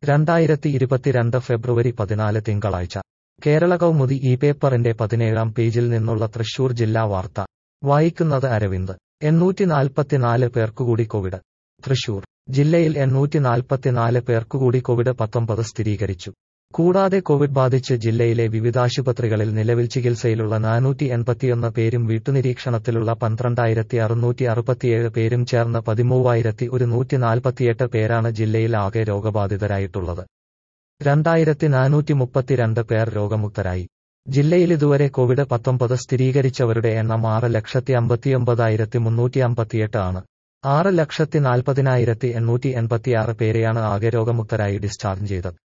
രണ്ടായിരത്തി ഇരുപത്തിരണ്ട് ഫെബ്രുവരി പതിനാല് തിങ്കളാഴ്ച കേരള കൗമുദി ഈ പേപ്പറിന്റെ പതിനേഴാം പേജിൽ നിന്നുള്ള തൃശൂർ ജില്ലാ വാർത്ത വായിക്കുന്നത് അരവിന്ദ് എണ്ണൂറ്റി നാൽപ്പത്തിനാല് പേർക്കുകൂടി കോവിഡ് തൃശൂർ ജില്ലയിൽ എണ്ണൂറ്റി നാൽപ്പത്തിനാല് പേർക്കുകൂടി കോവിഡ് പത്തൊമ്പത് സ്ഥിരീകരിച്ചു കൂടാതെ കോവിഡ് ബാധിച്ച് ജില്ലയിലെ വിവിധാശുപത്രികളിൽ നിലവിൽ ചികിത്സയിലുള്ള നാനൂറ്റി എൺപത്തിയൊന്ന് പേരും വീട്ടുനിരീക്ഷണത്തിലുള്ള പന്ത്രണ്ടായിരത്തി അറുന്നൂറ്റി അറുപത്തിയേഴ് പേരും ചേർന്ന് പതിമൂവായിരത്തി ഒരുന്നൂറ്റി നാൽപ്പത്തിയെട്ട് പേരാണ് ജില്ലയിൽ ആകെ രോഗബാധിതരായിട്ടുള്ളത് രണ്ടായിരത്തി നാനൂറ്റി മുപ്പത്തിരണ്ട് പേർ രോഗമുക്തരായി ജില്ലയിൽ ഇതുവരെ കോവിഡ് പത്തൊമ്പത് സ്ഥിരീകരിച്ചവരുടെ എണ്ണം ആറ് ലക്ഷത്തി അമ്പത്തിയൊമ്പതായിരത്തി മുന്നൂറ്റി അമ്പത്തിയെട്ട് ആണ് ആറ് ലക്ഷത്തി നാൽപ്പതിനായിരത്തി എണ്ണൂറ്റി എൺപത്തിയാറ് പേരെയാണ് ആകെ രോഗമുക്തരായി ഡിസ്ചാർജ് ചെയ്തത്